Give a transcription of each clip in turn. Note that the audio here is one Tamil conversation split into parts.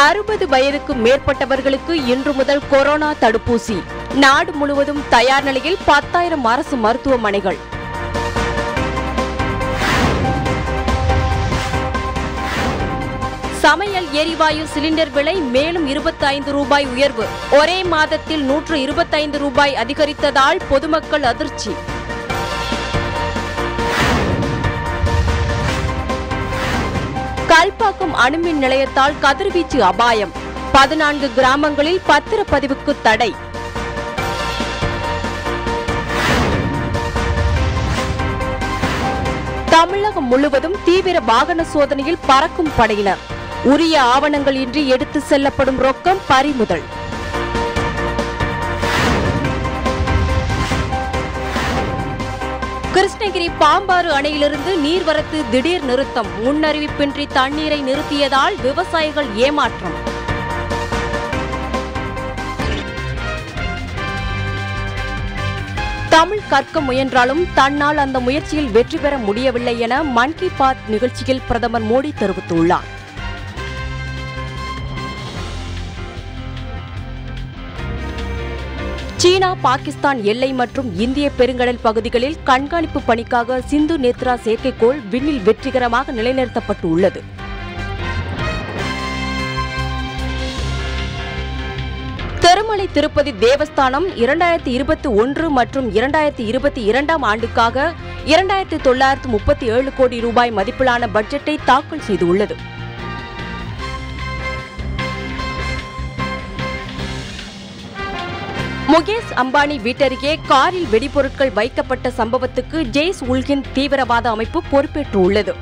அறுபது வயதுக்கு மேற்பட்டவர்களுக்கு இன்று முதல் கொரோனா தடுப்பூசி நாடு முழுவதும் தயார் நிலையில் பத்தாயிரம் அரசு மருத்துவமனைகள் சமையல் எரிவாயு சிலிண்டர் விலை மேலும் 25 ரூபாய் உயர்வு ஒரே மாதத்தில் நூற்று இருபத்தைந்து ரூபாய் அதிகரித்ததால் பொதுமக்கள் அதிர்ச்சி கல்பாக்கம் அணுமின் நிலையத்தால் கதிர்வீச்சு அபாயம் பதினான்கு கிராமங்களில் பத்திரப்பதிவுக்கு தடை தமிழகம் முழுவதும் தீவிர வாகன சோதனையில் பறக்கும் படையினர் உரிய ஆவணங்கள் இன்றி எடுத்து செல்லப்படும் ரொக்கம் பறிமுதல் கிருஷ்ணகிரி பாம்பாறு அணையிலிருந்து நீர்வரத்து திடீர் நிறுத்தம் முன்னறிவிப்பின்றி தண்ணீரை நிறுத்தியதால் விவசாயிகள் ஏமாற்றம் தமிழ் கற்க முயன்றாலும் தன்னால் அந்த முயற்சியில் வெற்றி பெற முடியவில்லை என மன் கி பாத் நிகழ்ச்சியில் பிரதமர் மோடி தெரிவித்துள்ளார் சீனா பாகிஸ்தான் எல்லை மற்றும் இந்திய பெருங்கடல் பகுதிகளில் கண்காணிப்பு பணிக்காக சிந்து நேத்ரா செயற்கைக்கோள் விண்ணில் வெற்றிகரமாக நிலைநிறுத்தப்பட்டு உள்ளது திருமலை திருப்பதி தேவஸ்தானம் இரண்டாயிரத்தி இருபத்தி ஒன்று மற்றும் இரண்டாயிரத்தி இருபத்தி இரண்டாம் ஆண்டுக்காக இரண்டாயிரத்தி தொள்ளாயிரத்து முப்பத்தி ஏழு கோடி ரூபாய் மதிப்பிலான பட்ஜெட்டை தாக்கல் செய்துள்ளது முகேஷ் அம்பானி வீட்டருகே காரில் வெடிபொருட்கள் வைக்கப்பட்ட சம்பவத்துக்கு ஜெய்ஸ் உல்கின் தீவிரவாத அமைப்பு பொறுப்பேற்றுள்ளது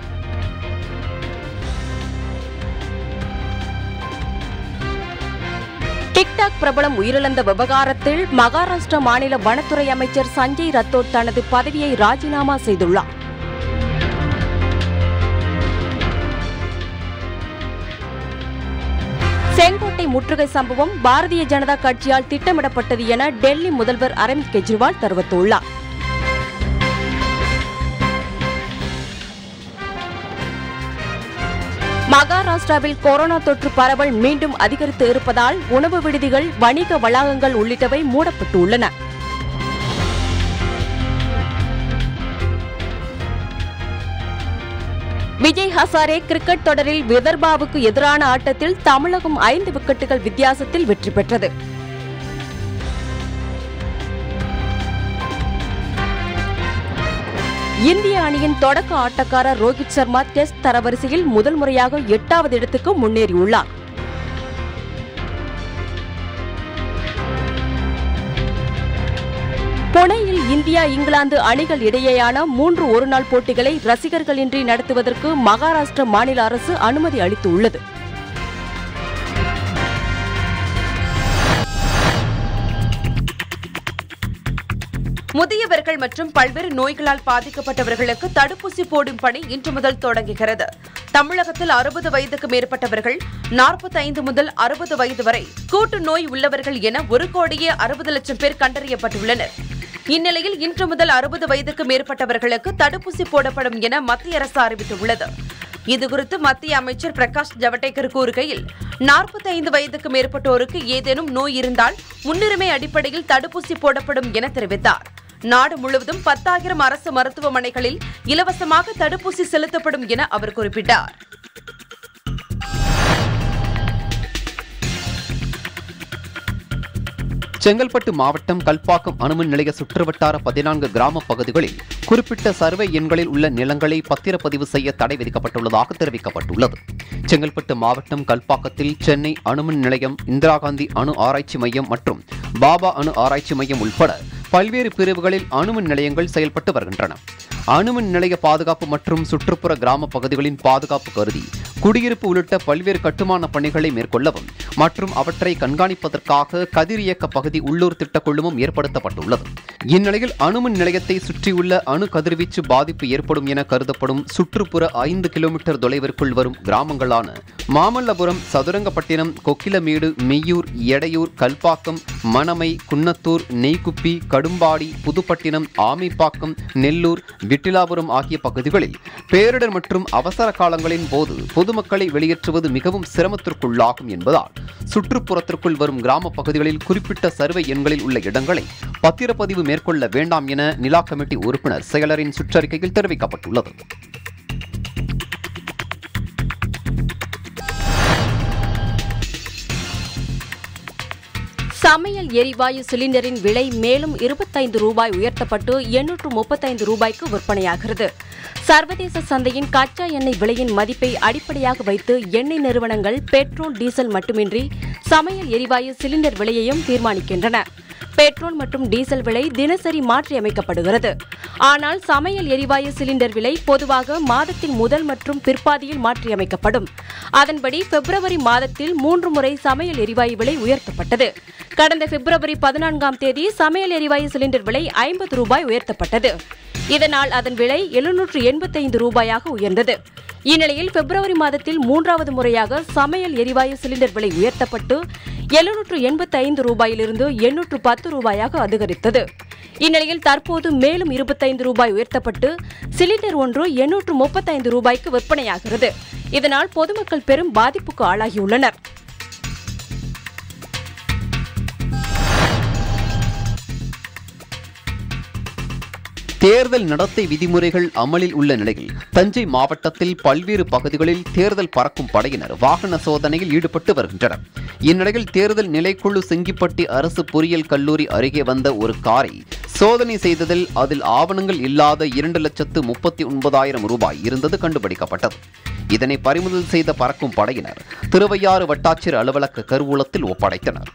டிக்டாக் பிரபலம் உயிரிழந்த விவகாரத்தில் மகாராஷ்டிரா மாநில வனத்துறை அமைச்சர் சஞ்சய் ரத்தோட் தனது பதவியை ராஜினாமா செய்துள்ளார் செங்கோட்டை முற்றுகை சம்பவம் பாரதிய ஜனதா கட்சியால் திட்டமிடப்பட்டது என டெல்லி முதல்வர் அரவிந்த் கெஜ்ரிவால் தெரிவித்துள்ளார் மகாராஷ்டிராவில் கொரோனா தொற்று பரவல் மீண்டும் அதிகரித்து இருப்பதால் உணவு விடுதிகள் வணிக வளாகங்கள் உள்ளிட்டவை மூடப்பட்டுள்ளன விஜய் ஹசாரே கிரிக்கெட் தொடரில் விதர்பாவுக்கு எதிரான ஆட்டத்தில் தமிழகம் ஐந்து விக்கெட்டுகள் வித்தியாசத்தில் வெற்றி பெற்றது இந்திய அணியின் தொடக்க ஆட்டக்காரர் ரோஹித் சர்மா டெஸ்ட் தரவரிசையில் முதல் முறையாக எட்டாவது இடத்துக்கு முன்னேறியுள்ளார் புனேயில் இந்தியா இங்கிலாந்து அணிகள் இடையேயான மூன்று ஒருநாள் போட்டிகளை ரசிகர்களின்றி நடத்துவதற்கு மகாராஷ்டிர மாநில அரசு அனுமதி அளித்துள்ளது முதியவர்கள் மற்றும் பல்வேறு நோய்களால் பாதிக்கப்பட்டவர்களுக்கு தடுப்பூசி போடும் பணி இன்று முதல் தொடங்குகிறது தமிழகத்தில் அறுபது வயதுக்கு மேற்பட்டவர்கள் 45 முதல் அறுபது வயது வரை கூட்டு நோய் உள்ளவர்கள் என ஒரு கோடியே அறுபது லட்சம் பேர் கண்டறியப்பட்டுள்ளனர் இந்நிலையில் இன்று முதல் அறுபது வயதுக்கு மேற்பட்டவர்களுக்கு தடுப்பூசி போடப்படும் என மத்திய அரசு அறிவித்துள்ளது இதுகுறித்து மத்திய அமைச்சர் பிரகாஷ் ஜவடேகர் கூறுகையில் 45 வயதுக்கு மேற்பட்டோருக்கு ஏதேனும் நோய் இருந்தால் முன்னுரிமை அடிப்படையில் தடுப்பூசி போடப்படும் என தெரிவித்தார் நாடு முழுவதும் பத்தாயிரம் அரசு மருத்துவமனைகளில் இலவசமாக தடுப்பூசி செலுத்தப்படும் என அவர் குறிப்பிட்டார் செங்கல்பட்டு மாவட்டம் கல்பாக்கம் அணுமின் நிலைய சுற்றுவட்டார பதினான்கு கிராம பகுதிகளில் குறிப்பிட்ட சர்வே எண்களில் உள்ள நிலங்களை பத்திரப்பதிவு செய்ய தடை விதிக்கப்பட்டுள்ளதாக தெரிவிக்கப்பட்டுள்ளது செங்கல்பட்டு மாவட்டம் கல்பாக்கத்தில் சென்னை அணுமின் நிலையம் இந்திரா காந்தி அணு ஆராய்ச்சி மையம் மற்றும் பாபா அணு ஆராய்ச்சி மையம் உட்பட பல்வேறு பிரிவுகளில் அணுமின் நிலையங்கள் செயல்பட்டு வருகின்றன அணுமின் நிலைய பாதுகாப்பு மற்றும் சுற்றுப்புற கிராம பகுதிகளின் பாதுகாப்பு கருதி குடியிருப்பு உள்ளிட்ட பல்வேறு கட்டுமான பணிகளை மேற்கொள்ளவும் மற்றும் அவற்றை கண்காணிப்பதற்காக கதிரியக்க பகுதி உள்ளூர் திட்டக் குழுமம் ஏற்படுத்தப்பட்டுள்ளது இந்நிலையில் அணுமின் நிலையத்தை சுற்றியுள்ள அணு கதிர்வீச்சு பாதிப்பு ஏற்படும் என கருதப்படும் சுற்றுப்புற ஐந்து கிலோமீட்டர் தொலைவிற்குள் வரும் கிராமங்களான மாமல்லபுரம் சதுரங்கப்பட்டினம் கொக்கிலமேடு மெய்யூர் எடையூர் கல்பாக்கம் மணமை குன்னத்தூர் நெய்க்குப்பி கடும்பாடி புதுப்பட்டினம் ஆமைப்பாக்கம் நெல்லூர் விட்டிலாபுரம் ஆகிய பகுதிகளில் பேரிடர் மற்றும் அவசர காலங்களின் போது பொதுமக்களை வெளியேற்றுவது மிகவும் சிரமத்திற்குள்ளாகும் என்பதால் சுற்றுப்புறத்திற்குள் வரும் கிராம பகுதிகளில் குறிப்பிட்ட சர்வே எண்களில் உள்ள இடங்களை பத்திரப்பதிவு மேற்கொள்ள வேண்டாம் என நிலா கமிட்டி உறுப்பினர் செயலரின் சுற்றறிக்கையில் தெரிவிக்கப்பட்டுள்ளது சமையல் எரிவாயு சிலிண்டரின் விலை மேலும் இருபத்தைந்து ரூபாய் உயர்த்தப்பட்டு எண்ணூற்று முப்பத்தைந்து ரூபாய்க்கு விற்பனையாகிறது சர்வதேச சந்தையின் கச்சா எண்ணெய் விலையின் மதிப்பை அடிப்படையாக வைத்து எண்ணெய் நிறுவனங்கள் பெட்ரோல் டீசல் மட்டுமின்றி சமையல் எரிவாயு சிலிண்டர் விலையையும் தீர்மானிக்கின்றன பெட்ரோல் மற்றும் டீசல் விலை தினசரி மாற்றியமைக்கப்படுகிறது ஆனால் சமையல் எரிவாயு சிலிண்டர் விலை பொதுவாக மாதத்தின் முதல் மற்றும் பிற்பாதியில் மாற்றியமைக்கப்படும் அதன்படி பிப்ரவரி மாதத்தில் மூன்று முறை சமையல் எரிவாயு விலை உயர்த்தப்பட்டது கடந்த பிப்ரவரி பதினான்காம் தேதி சமையல் எரிவாயு சிலிண்டர் விலை ஐம்பது ரூபாய் உயர்த்தப்பட்டது இதனால் அதன் விலை எழுநூற்று எண்பத்தைந்து ரூபாயாக உயர்ந்தது இந்நிலையில் பிப்ரவரி மாதத்தில் மூன்றாவது முறையாக சமையல் எரிவாயு சிலிண்டர் விலை உயர்த்தப்பட்டு எழுநூற்று எண்பத்தி ஐந்து ரூபாயிலிருந்து எண்ணூற்று பத்து ரூபாயாக அதிகரித்தது இந்நிலையில் தற்போது மேலும் இருபத்தைந்து ரூபாய் உயர்த்தப்பட்டு சிலிண்டர் ஒன்று எண்ணூற்று முப்பத்தைந்து ரூபாய்க்கு விற்பனையாகிறது இதனால் பொதுமக்கள் பெரும் பாதிப்புக்கு ஆளாகியுள்ளனர் தேர்தல் நடத்தை விதிமுறைகள் அமலில் உள்ள நிலையில் தஞ்சை மாவட்டத்தில் பல்வேறு பகுதிகளில் தேர்தல் பறக்கும் படையினர் வாகன சோதனையில் ஈடுபட்டு வருகின்றனர் இந்நிலையில் தேர்தல் நிலைக்குழு செங்கிப்பட்டி அரசு பொறியியல் கல்லூரி அருகே வந்த ஒரு காரை சோதனை செய்ததில் அதில் ஆவணங்கள் இல்லாத இரண்டு லட்சத்து முப்பத்தி ஒன்பதாயிரம் ரூபாய் இருந்தது கண்டுபிடிக்கப்பட்டது இதனை பறிமுதல் செய்த பறக்கும் படையினர் திருவையாறு வட்டாட்சியர் அலுவலக கருவூலத்தில் ஒப்படைத்தனர்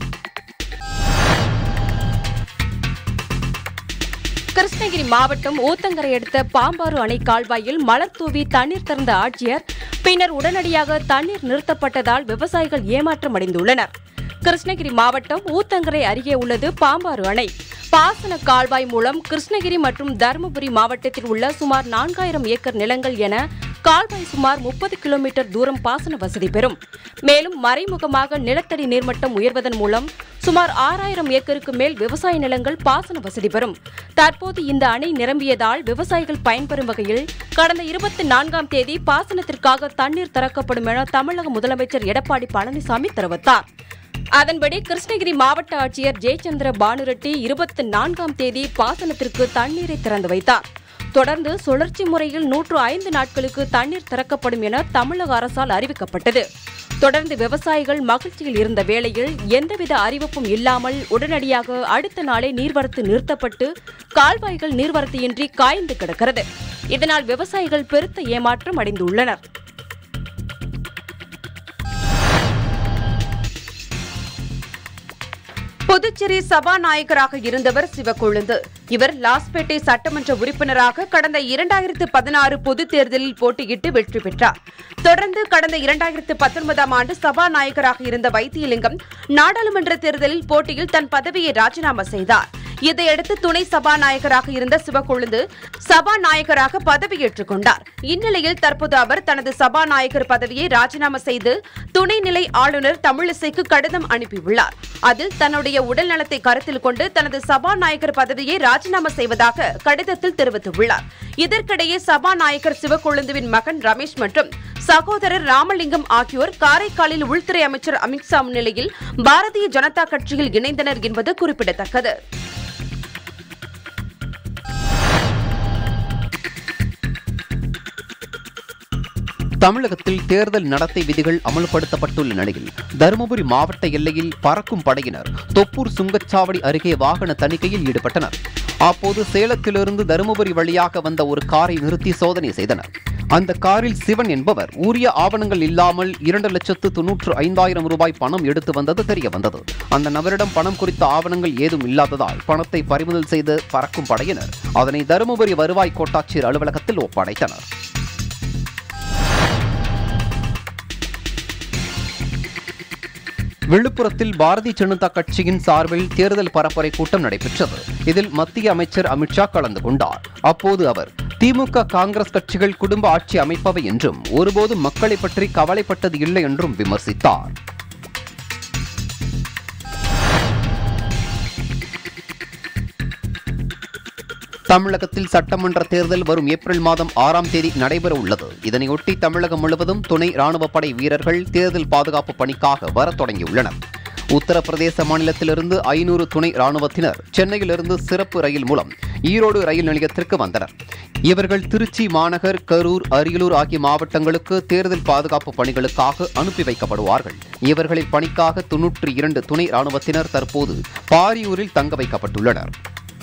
கிருஷ்ணகிரி மாவட்டம் ஊத்தங்கரை அடுத்த பாம்பாறு அணை கால்வாயில் மலர் தூவி தண்ணீர் திறந்த ஆட்சியர் பின்னர் உடனடியாக தண்ணீர் நிறுத்தப்பட்டதால் விவசாயிகள் ஏமாற்றம் அடைந்துள்ளனர் கிருஷ்ணகிரி மாவட்டம் ஊத்தங்கரை அருகே உள்ளது பாம்பாறு அணை பாசன கால்வாய் மூலம் கிருஷ்ணகிரி மற்றும் தருமபுரி மாவட்டத்தில் உள்ள சுமார் நான்காயிரம் ஏக்கர் நிலங்கள் என கால்வாய் சுமார் முப்பது கிலோமீட்டர் தூரம் பாசன வசதி பெறும் மேலும் மறைமுகமாக நிலத்தடி நீர்மட்டம் உயர்வதன் மூலம் சுமார் ஆறாயிரம் ஏக்கருக்கு மேல் விவசாய நிலங்கள் பாசன வசதி பெறும் தற்போது இந்த அணை நிரம்பியதால் விவசாயிகள் பயன்பெறும் வகையில் கடந்த இருபத்தி நான்காம் தேதி பாசனத்திற்காக தண்ணீர் திறக்கப்படும் என தமிழக முதலமைச்சர் எடப்பாடி பழனிசாமி தெரிவித்தார் அதன்படி கிருஷ்ணகிரி மாவட்ட ஆட்சியர் ஜெயச்சந்திர பானுரெட்டி இருபத்தி நான்காம் தேதி பாசனத்திற்கு தண்ணீரை திறந்து வைத்தார் தொடர்ந்து சுழற்சி முறையில் நூற்று ஐந்து நாட்களுக்கு தண்ணீர் திறக்கப்படும் என தமிழக அரசால் அறிவிக்கப்பட்டது தொடர்ந்து விவசாயிகள் மகிழ்ச்சியில் இருந்த வேளையில் எந்தவித அறிவிப்பும் இல்லாமல் உடனடியாக அடுத்த நாளே நீர்வரத்து நிறுத்தப்பட்டு கால்வாய்கள் நீர்வரத்தியின்றி காய்ந்து கிடக்கிறது இதனால் விவசாயிகள் பெருத்த ஏமாற்றம் அடைந்துள்ளனர் புதுச்சேரி சபாநாயகராக இருந்தவர் சிவக்கொழுந்து இவர் லாஸ்பேட்டை சட்டமன்ற உறுப்பினராக கடந்த இரண்டாயிரத்து பதினாறு பொதுத் தேர்தலில் போட்டியிட்டு வெற்றி பெற்றார் தொடர்ந்து கடந்த இரண்டாயிரத்து பத்தொன்பதாம் ஆண்டு சபாநாயகராக இருந்த வைத்தியலிங்கம் நாடாளுமன்ற தேர்தலில் போட்டியில் தன் பதவியை ராஜினாமா செய்தார் இதையடுத்து துணை சபாநாயகராக இருந்த சிவக்கொழுந்து சபாநாயகராக பதவியேற்றுக் கொண்டார் இந்நிலையில் தற்போது அவர் தனது சபாநாயகர் பதவியை ராஜினாமா செய்து துணைநிலை ஆளுநர் தமிழிசைக்கு கடிதம் அனுப்பியுள்ளார் அதில் தன்னுடைய உடல் நலத்தை கருத்தில் கொண்டு தனது சபாநாயகர் பதவியை ராஜினாமா செய்வதாக கடிதத்தில் தெரிவித்துள்ளார் இதற்கிடையே சபாநாயகர் சிவக்கொழுந்துவின் மகன் ரமேஷ் மற்றும் சகோதரர் ராமலிங்கம் ஆகியோர் காரைக்காலில் உள்துறை அமைச்சர் அமித்ஷா முன்னிலையில் பாரதிய ஜனதா கட்சியில் இணைந்தனர் என்பது குறிப்பிடத்தக்கது தமிழகத்தில் தேர்தல் நடத்தை விதிகள் அமல்படுத்தப்பட்டுள்ள நிலையில் தருமபுரி மாவட்ட எல்லையில் பறக்கும் படையினர் தொப்பூர் சுங்கச்சாவடி அருகே வாகன தணிக்கையில் ஈடுபட்டனர் அப்போது சேலத்திலிருந்து தருமபுரி வழியாக வந்த ஒரு காரை நிறுத்தி சோதனை செய்தனர் அந்த காரில் சிவன் என்பவர் உரிய ஆவணங்கள் இல்லாமல் இரண்டு லட்சத்து தொன்னூற்று ஐந்தாயிரம் ரூபாய் பணம் எடுத்து வந்தது தெரிய வந்தது அந்த நபரிடம் பணம் குறித்த ஆவணங்கள் ஏதும் இல்லாததால் பணத்தை பறிமுதல் செய்து பறக்கும் படையினர் அதனை தருமபுரி வருவாய் கோட்டாட்சியர் அலுவலகத்தில் ஒப்படைத்தனர் விழுப்புரத்தில் பாரதிய ஜனதா கட்சியின் சார்பில் தேர்தல் பரப்புரை கூட்டம் நடைபெற்றது இதில் மத்திய அமைச்சர் அமித்ஷா கலந்து கொண்டார் அப்போது அவர் திமுக காங்கிரஸ் கட்சிகள் குடும்ப ஆட்சி அமைப்பவை என்றும் ஒருபோதும் மக்களை பற்றி கவலைப்பட்டது இல்லை என்றும் விமர்சித்தார் தமிழகத்தில் சட்டமன்ற தேர்தல் வரும் ஏப்ரல் மாதம் ஆறாம் தேதி நடைபெற உள்ளது இதனையொட்டி தமிழகம் முழுவதும் துணை ராணுவப் படை வீரர்கள் தேர்தல் பாதுகாப்பு பணிக்காக வரத் தொடங்கியுள்ளனர் உத்தரப்பிரதேச மாநிலத்திலிருந்து ஐநூறு துணை ராணுவத்தினர் சென்னையிலிருந்து சிறப்பு ரயில் மூலம் ஈரோடு ரயில் நிலையத்திற்கு வந்தனர் இவர்கள் திருச்சி மாநகர் கரூர் அரியலூர் ஆகிய மாவட்டங்களுக்கு தேர்தல் பாதுகாப்பு பணிகளுக்காக அனுப்பி வைக்கப்படுவார்கள் இவர்களின் பணிக்காக தொன்னூற்றி இரண்டு துணை ராணுவத்தினர் தற்போது பாரியூரில் தங்க வைக்கப்பட்டுள்ளனர்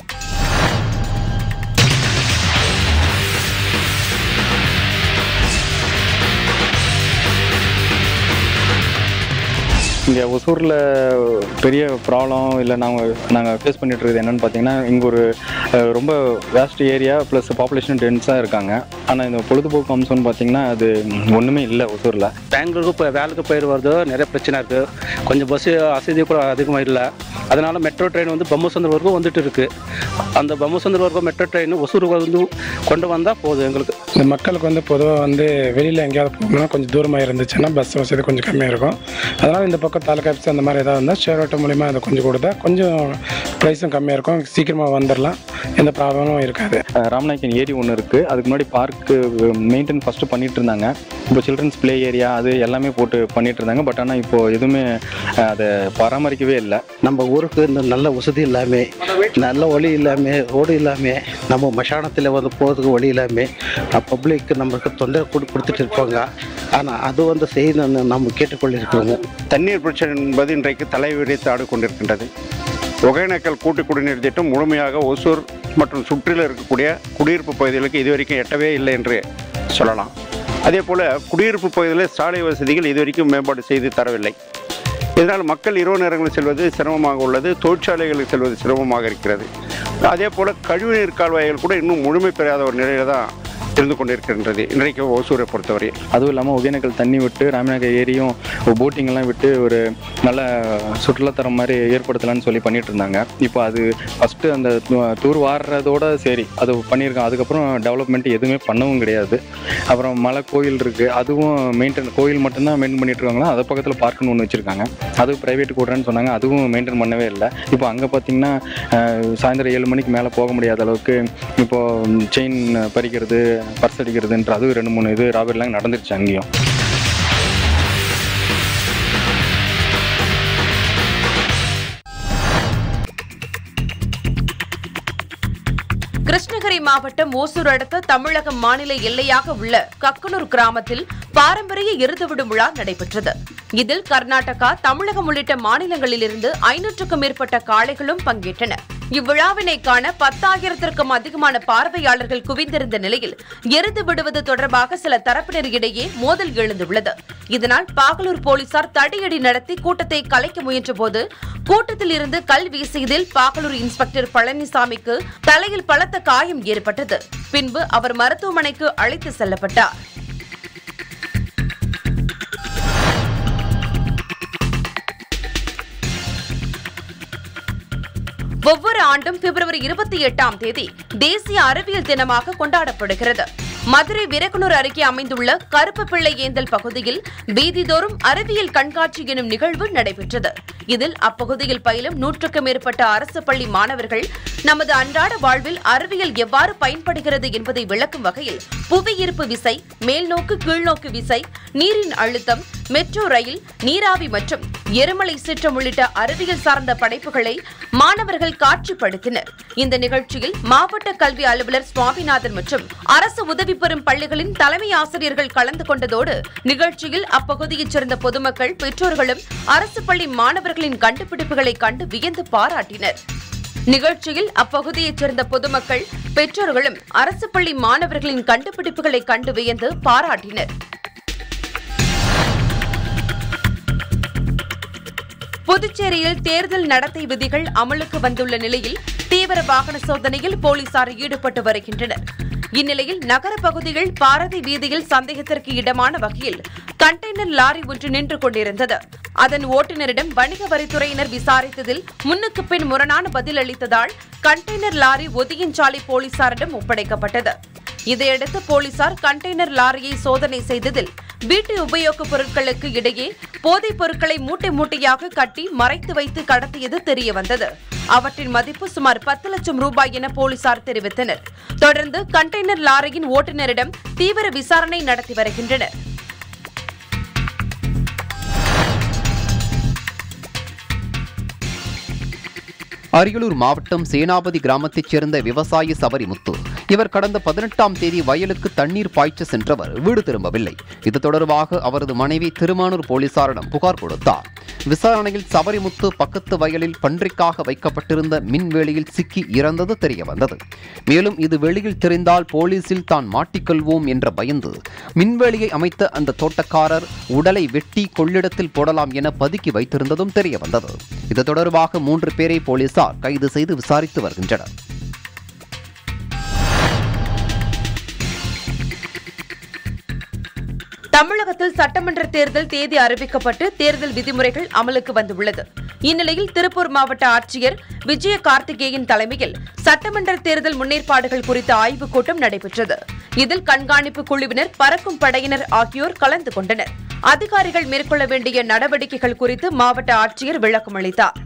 இங்கே ஒசூரில் பெரிய ப்ராப்ளம் இல்லை நாங்கள் நாங்கள் ஃபேஸ் பண்ணிட்டு இருக்கிறது என்னென்னு பார்த்தீங்கன்னா இங்கே ஒரு அஹ், ரொம்ப வேஸ்ட் ஏரியா ப்ளஸ் பாப்புலேஷன் டென்ஸாக இருக்காங்க ஆனால் இந்த பொழுதுபோக்கு அம்சம்னு பார்த்தீங்கன்னா அது ஒன்றுமே இல்லை ஒசூரில் பெங்களூருக்கு இப்போ வேலைக்கு போயிட்டு வருது நிறைய பிரச்சனை இருக்குது கொஞ்சம் பஸ்ஸு வசதி கூட அதிகமாக இல்லை அதனால் மெட்ரோ ட்ரெயின் வந்து பொம்மசந்தர் வரைக்கும் வந்துட்டு இருக்கு அந்த பொம்மசந்தர் வரைக்கும் மெட்ரோ ட்ரெயின் ஒசூருக்கு வந்து கொண்டு வந்தால் போதும் எங்களுக்கு இந்த மக்களுக்கு வந்து பொதுவாக வந்து வெளியில் எங்கேயாவது போகணும்னா கொஞ்சம் தூரமாக இருந்துச்சுன்னா பஸ் வசதி கொஞ்சம் கம்மியாக இருக்கும் அதனால் இந்த பக்கம் தாலுக்கா ஆஃபீஸ் அந்த மாதிரி ஏதாவது இருந்தால் ஷேர் ஆட்டோ மூலிமா அதை கொஞ்சம் கொடுத்தா கொஞ்சம் ப்ரைஸும் கம்மியாக இருக்கும் சீக்கிரமாக வந்துடலாம் எந்த ப்ராப்ளமும் இருக்காது அஹ், ராமநாயக்கன் ஏரி ஒன்று இருக்குது அதுக்கு முன்னாடி பார்க்கு மெயின்டைன் ஃபஸ்ட்டு பண்ணிட்டு இருந்தாங்க இப்போ சில்ட்ரன்ஸ் ப்ளே ஏரியா அது எல்லாமே போட்டு பண்ணிட்டு இருந்தாங்க பட் ஆனால் இப்போ எதுவுமே அஹ், அதை பராமரிக்கவே இல்லை நம்ம ஊருக்கு இந்த நல்ல வசதி இல்லாமல் நல்ல வழி இல்லாமல் ரோடு இல்லாமல் நம்ம மசானத்தில் வந்து போகிறதுக்கு வழி இல்லாமல் பப்ளிக்கு நமக்கு தொந்தரவு கொடு கொடுத்துட்டு இருப்பாங்க ஆனால் அது வந்து செய்யணும்னு நம்ம கேட்டுக்கொண்டிருக்கிறோம் தண்ணீர் பிரச்சனை என்பது இன்றைக்கு தலைவிரித்து ஆடிக்கொண்டிருக்கின்றது ஒகேனக்கல் கூட்டு குடிநீர் திட்டம் முழுமையாக ஒசூர் மற்றும் சுற்றிலும் இருக்கக்கூடிய குடியிருப்பு பகுதிகளுக்கு இதுவரைக்கும் எட்டவே இல்லை என்று சொல்லலாம் அதே போல் குடியிருப்பு பகுதிகளில் சாலை வசதிகள் இதுவரைக்கும் மேம்பாடு செய்து தரவில்லை இதனால் மக்கள் இரவு நேரங்களில் செல்வது சிரமமாக உள்ளது தொழிற்சாலைகளுக்கு செல்வது சிரமமாக இருக்கிறது அதே போல் கழிவுநீர் கால்வாய்கள் கூட இன்னும் முழுமை பெறாத ஒரு நிலையில தான் இருந்து கொண்டிருக்கின்றது இன்றைக்கு ஒசூரை பொறுத்தவரை அதுவும் இல்லாமல் ஒகேனக்கல் தண்ணி விட்டு ராமநாயக்கர் ஏரியும் போட்டிங்கெல்லாம் விட்டு ஒரு நல்ல சுற்றுலாத்தரம் மாதிரி ஏற்படுத்தலாம்னு சொல்லி பண்ணிட்டு இருந்தாங்க இப்போ அது ஃபஸ்ட்டு அந்த து- தூர் வாடுறதோட சரி அது பண்ணியிருக்காங்க அதுக்கப்புறம் டெவலப்மெண்ட் எதுவுமே பண்ணவும் கிடையாது அப்புறம் மலை கோயில் இருக்குது அதுவும் மெயின்டைன் கோயில் மட்டும்தான் மெயின்டைன் பண்ணிட்டு இருக்காங்களா அது பக்கத்தில் பார்க்குன்னு ஒன்று வச்சுருக்காங்க அது ப்ரைவேட் கூடுறேன்னு சொன்னாங்க அதுவும் மெயின்டைன் பண்ணவே இல்லை இப்போ அங்கே பார்த்தீங்கன்னா அஹ், சாயந்தரம் ஏழு மணிக்கு மேலே போக முடியாத அளவுக்கு இப்போது செயின் பறிக்கிறது பர்ஸ் அடிக்கிறதுன்ற அது ரெண்டு மூணு இது ராபர்ட்லாம் நடந்துருச்சு அங்கேயும் கிருஷ்ணகிரி மாவட்டம் ஓசூர் அடுத்த தமிழக மாநில எல்லையாக உள்ள கக்கனூர் கிராமத்தில் பாரம்பரிய எருதுவிடும் விழா நடைபெற்றது இதில் கர்நாடகா தமிழகம் உள்ளிட்ட மாநிலங்களிலிருந்து ஐநூற்றுக்கும் மேற்பட்ட காளைகளும் பங்கேற்றன இவ்விழாவினை காண பத்தாயிரத்திற்கும் அதிகமான பார்வையாளர்கள் குவிந்திருந்த நிலையில் எருது விடுவது தொடர்பாக சில தரப்பினர் இடையே மோதல் எழுந்துள்ளது இதனால் பாகலூர் போலீசார் தடியடி நடத்தி கூட்டத்தை கலைக்க முயன்றபோது கூட்டத்தில் இருந்து கல் வீசியதில் பாகலூர் இன்ஸ்பெக்டர் பழனிசாமிக்கு தலையில் பலத்த காயம் ஏற்பட்டது பின்பு அவர் மருத்துவமனைக்கு அழைத்து செல்லப்பட்டார் ஒவ்வொரு ஆண்டும் பிப்ரவரி இருபத்தி எட்டாம் தேதி தேசிய அறிவியல் தினமாக கொண்டாடப்படுகிறது மதுரை விரகனூர் அருகே அமைந்துள்ள கருப்பு பிள்ளை ஏந்தல் பகுதியில் வீதிதோறும் அறிவியல் கண்காட்சி எனும் நிகழ்வு நடைபெற்றது இதில் அப்பகுதியில் பயிலும் நூற்றுக்கும் மேற்பட்ட அரசு பள்ளி மாணவர்கள் நமது அன்றாட வாழ்வில் அறிவியல் எவ்வாறு பயன்படுகிறது என்பதை விளக்கும் வகையில் புவியீர்ப்பு விசை மேல்நோக்கு கீழ்நோக்கு விசை நீரின் அழுத்தம் மெட்ரோ ரயில் நீராவி மற்றும் எருமலை சீற்றம் உள்ளிட்ட அறிவியல் சார்ந்த படைப்புகளை மாணவர்கள் காட்சிப்படுத்தினர் இந்த நிகழ்ச்சியில் மாவட்ட கல்வி அலுவலர் சுவாமிநாதன் மற்றும் அரசு உதவி பெறும் பள்ளிகளின் தலைமை ஆசிரியர்கள் கலந்து கொண்டதோடு நிகழ்ச்சியில் அப்பகுதியைச் சேர்ந்த பொதுமக்கள் பெற்றோர்களும் அரசு பள்ளி மாணவர்களின் கண்டுபிடிப்புகளை கண்டு வியந்து பாராட்டினர் நிகழ்ச்சியில் அப்பகுதியைச் சேர்ந்த பொதுமக்கள் பெற்றோர்களும் அரசு பள்ளி மாணவர்களின் கண்டுபிடிப்புகளை கண்டு வியந்து பாராட்டினர் புதுச்சேரியில் தேர்தல் நடத்தை விதிகள் அமலுக்கு வந்துள்ள நிலையில் தீவிர வாகன சோதனையில் போலீசார் ஈடுபட்டு வருகின்றனர் இந்நிலையில் நகர பகுதியில் பாரதி வீதியில் சந்தேகத்திற்கு இடமான வகையில் கண்டெய்னர் லாரி ஒன்று நின்று கொண்டிருந்தது அதன் ஓட்டுநரிடம் வணிக வரித்துறையினர் விசாரித்ததில் முன்னுக்கு பின் முரணான பதில் அளித்ததால் கண்டெய்னர் லாரி ஒதியஞ்சாலை போலீசாரிடம் ஒப்படைக்கப்பட்டது இதையடுத்து போலீசார் கண்டெய்னர் லாரியை சோதனை செய்ததில் வீட்டு உபயோகப் பொருட்களுக்கு இடையே போதைப் பொருட்களை மூட்டை மூட்டையாக கட்டி மறைத்து வைத்து கடத்தியது தெரியவந்தது அவற்றின் மதிப்பு சுமார் பத்து லட்சம் ரூபாய் என போலீசார் தெரிவித்தனர் தொடர்ந்து கண்டெய்னர் லாரியின் ஓட்டுநரிடம் தீவிர விசாரணை நடத்தி வருகின்றனர் அரியலூர் மாவட்டம் சேனாபதி கிராமத்தைச் சேர்ந்த விவசாயி சபரிமுத்து இவர் கடந்த பதினெட்டாம் தேதி வயலுக்கு தண்ணீர் பாய்ச்ச சென்றவர் வீடு திரும்பவில்லை இது தொடர்பாக அவரது மனைவி திருமானூர் போலீசாரிடம் புகார் கொடுத்தார் விசாரணையில் சபரிமுத்து பக்கத்து வயலில் பன்றிக்காக வைக்கப்பட்டிருந்த மின்வேலியில் சிக்கி இறந்தது தெரியவந்தது மேலும் இது வெளியில் தெரிந்தால் போலீசில் தான் மாட்டிக்கொள்வோம் என்ற பயந்து மின்வேலியை அமைத்த அந்த தோட்டக்காரர் உடலை வெட்டி கொள்ளிடத்தில் போடலாம் என பதுக்கி வைத்திருந்ததும் தெரியவந்தது இது தொடர்பாக மூன்று பேரை போலீசார் கைது செய்து விசாரித்து வருகின்றனர் தமிழகத்தில் சட்டமன்ற தேர்தல் தேதி அறிவிக்கப்பட்டு தேர்தல் விதிமுறைகள் அமலுக்கு வந்துள்ளது இந்நிலையில் திருப்பூர் மாவட்ட ஆட்சியர் விஜய கார்த்திகேயன் தலைமையில் சட்டமன்ற தேர்தல் முன்னேற்பாடுகள் குறித்த ஆய்வுக் கூட்டம் நடைபெற்றது இதில் கண்காணிப்பு குழுவினர் பறக்கும் படையினர் ஆகியோர் கலந்து கொண்டனர் அதிகாரிகள் மேற்கொள்ள வேண்டிய நடவடிக்கைகள் குறித்து மாவட்ட ஆட்சியர் விளக்கம் அளித்தார்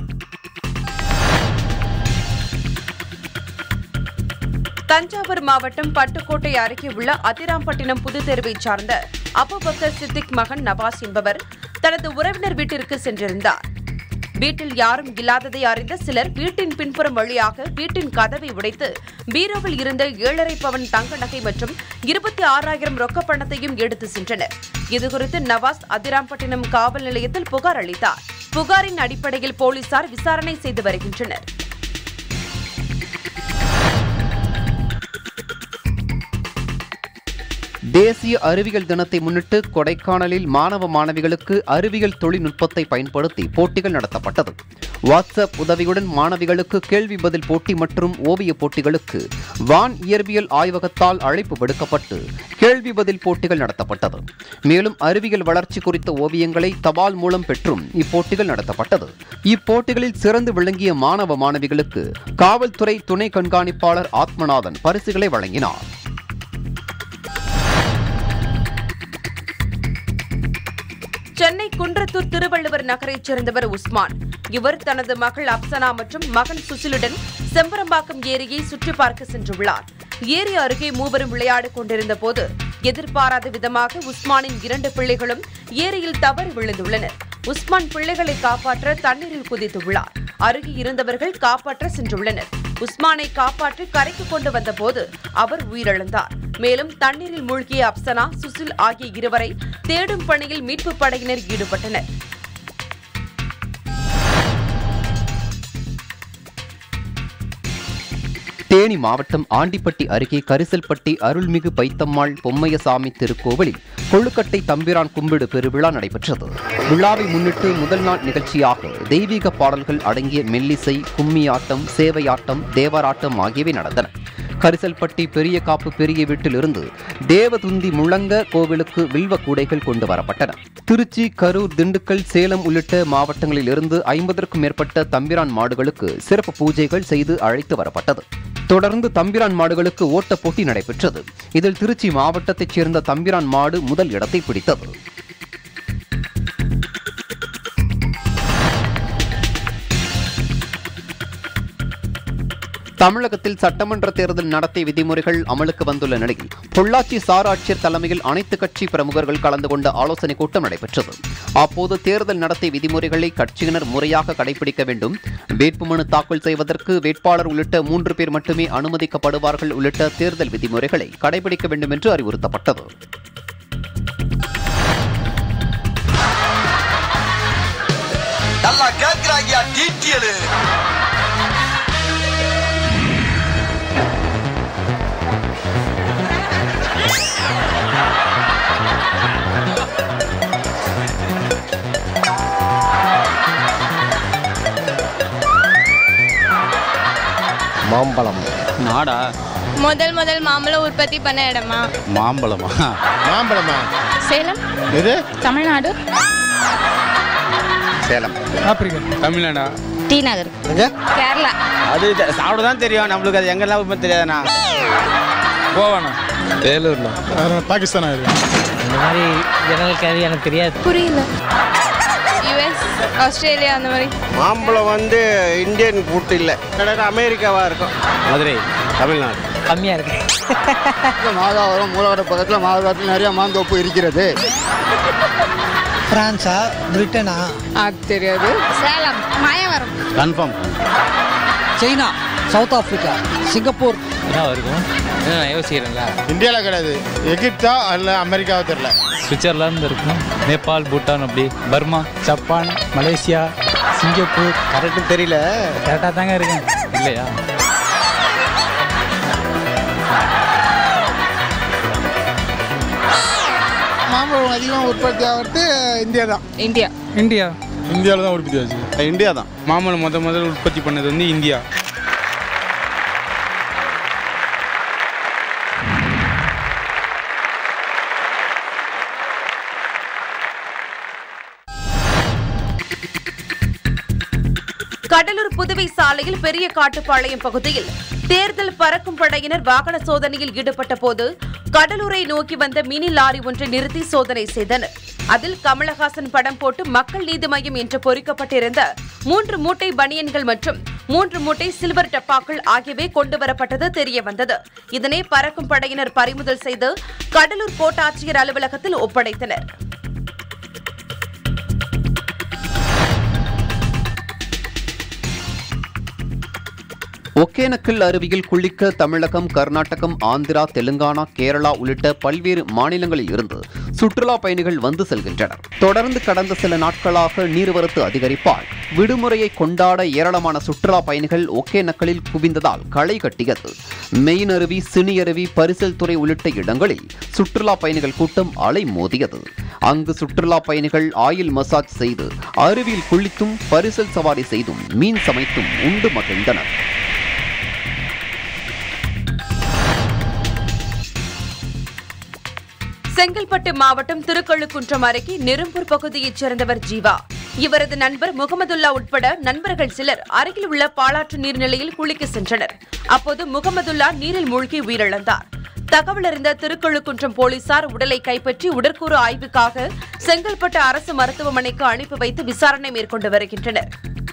தஞ்சாவூர் மாவட்டம் பட்டுக்கோட்டை அருகே உள்ள அதிராம்பட்டினம் புது தெருவைச் சார்ந்த அபுபக்கர் சித்திக் மகன் நவாஸ் என்பவர் தனது உறவினர் வீட்டிற்கு சென்றிருந்தார் வீட்டில் யாரும் இல்லாததை அறிந்த சிலர் வீட்டின் பின்புறம் வழியாக வீட்டின் கதவை உடைத்து பீரோவில் இருந்த ஏழரை பவன் தங்க நகை மற்றும் இருபத்தி ஆறாயிரம் ரொக்க பணத்தையும் எடுத்து சென்றனர் இதுகுறித்து நவாஸ் அதிராம்பட்டினம் காவல் நிலையத்தில் புகார் அளித்தார் புகாரின் அடிப்படையில் போலீசார் விசாரணை செய்து வருகின்றனர் தேசிய அறிவியல் தினத்தை முன்னிட்டு கொடைக்கானலில் மாணவ மாணவிகளுக்கு அறிவியல் தொழில்நுட்பத்தை பயன்படுத்தி போட்டிகள் நடத்தப்பட்டது வாட்ஸ்அப் உதவியுடன் மாணவிகளுக்கு கேள்வி பதில் போட்டி மற்றும் ஓவிய போட்டிகளுக்கு வான் இயற்பியல் ஆய்வகத்தால் அழைப்பு விடுக்கப்பட்டு கேள்வி பதில் போட்டிகள் நடத்தப்பட்டது மேலும் அறிவியல் வளர்ச்சி குறித்த ஓவியங்களை தபால் மூலம் பெற்றும் இப்போட்டிகள் நடத்தப்பட்டது இப்போட்டிகளில் சிறந்து விளங்கிய மாணவ மாணவிகளுக்கு காவல்துறை துணை கண்காணிப்பாளர் ஆத்மநாதன் பரிசுகளை வழங்கினார் சென்னை குன்றத்தூர் திருவள்ளுவர் நகரைச் சேர்ந்தவர் உஸ்மான் இவர் தனது மகள் அப்சனா மற்றும் மகன் சுசிலுடன் செம்பரம்பாக்கம் ஏரியை சுற்றி பார்க்க சென்றுள்ளார் ஏரி அருகே மூவரும் விளையாடிக் கொண்டிருந்த போது எதிர்பாராத விதமாக உஸ்மானின் இரண்டு பிள்ளைகளும் ஏரியில் தவறி விழுந்துள்ளனர் உஸ்மான் பிள்ளைகளை காப்பாற்ற தண்ணீரில் குதித்துள்ளார் அருகே இருந்தவர்கள் காப்பாற்ற சென்றுள்ளனர் உஸ்மானை காப்பாற்றி கரைக்கு கொண்டு வந்தபோது அவர் உயிரிழந்தார் மேலும் தண்ணீரில் மூழ்கிய அப்சனா சுசில் ஆகிய இருவரை தேடும் பணியில் மீட்புப் படையினர் ஈடுபட்டனர் தேனி மாவட்டம் ஆண்டிப்பட்டி அருகே கரிசல்பட்டி அருள்மிகு பைத்தம்மாள் பொம்மையசாமி திருக்கோவிலில் கொள்ளுக்கட்டை தம்பிரான் கும்பிடு பெருவிழா நடைபெற்றது விழாவை முன்னிட்டு முதல் நாள் நிகழ்ச்சியாக தெய்வீக பாடல்கள் அடங்கிய மெல்லிசை கும்மியாட்டம் சேவையாட்டம் தேவராட்டம் ஆகியவை நடந்தன கரிசல்பட்டி பெரிய காப்பு பெரிய வீட்டிலிருந்து தேவதுந்தி முழங்க கோவிலுக்கு வில்வ கூடைகள் கொண்டு வரப்பட்டன திருச்சி கரூர் திண்டுக்கல் சேலம் உள்ளிட்ட மாவட்டங்களில் இருந்து ஐம்பதற்கும் மேற்பட்ட தம்பிரான் மாடுகளுக்கு சிறப்பு பூஜைகள் செய்து அழைத்து வரப்பட்டது தொடர்ந்து தம்பிரான் மாடுகளுக்கு ஓட்ட போட்டி நடைபெற்றது இதில் திருச்சி மாவட்டத்தைச் சேர்ந்த தம்பிரான் மாடு முதல் இடத்தை பிடித்தது தமிழகத்தில் சட்டமன்ற தேர்தல் நடத்தை விதிமுறைகள் அமலுக்கு வந்துள்ள நிலையில் பொள்ளாச்சி சார் ஆட்சியர் தலைமையில் அனைத்து கட்சி பிரமுகர்கள் கலந்து கொண்ட ஆலோசனைக் கூட்டம் நடைபெற்றது அப்போது தேர்தல் நடத்தை விதிமுறைகளை கட்சியினர் முறையாக கடைபிடிக்க வேண்டும் வேட்புமனு தாக்கல் செய்வதற்கு வேட்பாளர் உள்ளிட்ட மூன்று பேர் மட்டுமே அனுமதிக்கப்படுவார்கள் உள்ளிட்ட தேர்தல் விதிமுறைகளை கடைபிடிக்க வேண்டும் என்று அறிவுறுத்தப்பட்டது நல்லா கேட்கிறாங்க டீட்டியலு மாம்பழம் நாடா முதல் முதல் மாம்பழம் உற்பத்தி பண்ண இடமா மாம்பழமா மாம்பழமா சேலம் இது தமிழ்நாடு சேலம் தமிழ்நாடா டி நகர் எங்க கேரளா அது சாப்பிட தான் தெரியும் நம்மளுக்கு அது எங்கெல்லாம் உண்மை தெரியாதுண்ணா கோவாண்ணா வேலூர்ண்ணா பாகிஸ்தான் ஆயிருக்கு இந்த மாதிரி ஜெனரல் கேள்வி எனக்கு தெரியாது புரியல யுஎஸ் ஆஸ்திரேலியா அந்த மாதிரி மாம்பழம் வந்து இந்தியன் ஃபுட் இல்லை கிட்டத்தட்ட அமெரிக்காவாக இருக்கும் மதுரை தமிழ்நாடு கம்மியாக இருக்கு மாதாவரம் மூலவர பக்கத்தில் மாதாவரத்தில் நிறைய மாந்தோப்பு இருக்கிறது ஃப்ரான்ஸா பிரிட்டனா அது தெரியாது Salem Mayavaram confirm China South Africa Singapore என்ன இருக்கும் என்ன நான் யோசிக்கிறேன்ல இந்தியாவில் கிடையாது எகிப்தா அல்ல அமெரிக்காவோ தெரியல சுவிட்சர்லாந்து இருக்கும் நேபாள் பூட்டான் அப்படி Burma Japan Malaysia Singapore correct தெரியல கரெக்டாக தாங்க இருக்கேன் இல்லையா மாம்பழம் அதிகமாக உற்பத்தி ஆகிறது இந்தியா தான் இந்தியா இந்தியா இந்தியாவில் தான் உற்பத்தி ஆச்சு இந்தியா தான் மாம்பழம் முத முதல்ல உற்பத்தி பண்ணது வந்து இந்தியா கடலூர் புதுவை சாலையில் பெரிய காட்டுப்பாளையம் பகுதியில் தேர்தல் பறக்கும் படையினர் வாகன சோதனையில் ஈடுபட்ட போது கடலூரை நோக்கி வந்த மினி லாரி ஒன்றை நிறுத்தி சோதனை செய்தனர் அதில் கமலஹாசன் படம் போட்டு மக்கள் நீதி மய்யம் என்று பொறிக்கப்பட்டிருந்த மூன்று மூட்டை பனியன்கள் மற்றும் மூன்று மூட்டை சில்வர் டப்பாக்கள் ஆகியவை கொண்டுவரப்பட்டது தெரிய வந்தது இதனை பறக்கும் படையினர் பறிமுதல் செய்து கடலூர் கோட்டாட்சியர் அலுவலகத்தில் ஒப்படைத்தனர் ஒகேனக்கல் அருவியில் குளிக்க தமிழகம் கர்நாடகம் ஆந்திரா தெலுங்கானா கேரளா உள்ளிட்ட பல்வேறு மாநிலங்களில் இருந்து சுற்றுலா பயணிகள் வந்து செல்கின்றனர் தொடர்ந்து கடந்த சில நாட்களாக நீர்வரத்து அதிகரிப்பால் விடுமுறையை கொண்டாட ஏராளமான சுற்றுலா பயணிகள் ஒகேனக்கலில் குவிந்ததால் களை கட்டியது மெயின் அருவி சினி அருவி பரிசல் துறை உள்ளிட்ட இடங்களில் சுற்றுலா பயணிகள் கூட்டம் அலை மோதியது அங்கு சுற்றுலா பயணிகள் ஆயில் மசாஜ் செய்து அருவியில் குளித்தும் பரிசல் சவாரி செய்தும் மீன் சமைத்தும் உண்டு மகிழ்ந்தனர் செங்கல்பட்டு மாவட்டம் திருக்கழுக்குன்றம் அருகே நெரும்பூர் பகுதியைச் சேர்ந்தவர் ஜீவா இவரது நண்பர் முகமதுல்லா உட்பட நண்பர்கள் சிலர் அருகில் உள்ள பாலாற்று நீர்நிலையில் குளிக்க சென்றனர் அப்போது முகமதுல்லா நீரில் மூழ்கி உயிரிழந்தார் தகவல் அறிந்த திருக்கழுக்குன்றம் போலீசார் உடலை கைப்பற்றி உடற்கூறு ஆய்வுக்காக செங்கல்பட்டு அரசு மருத்துவமனைக்கு அனுப்பி வைத்து விசாரணை மேற்கொண்டு வருகின்றனர்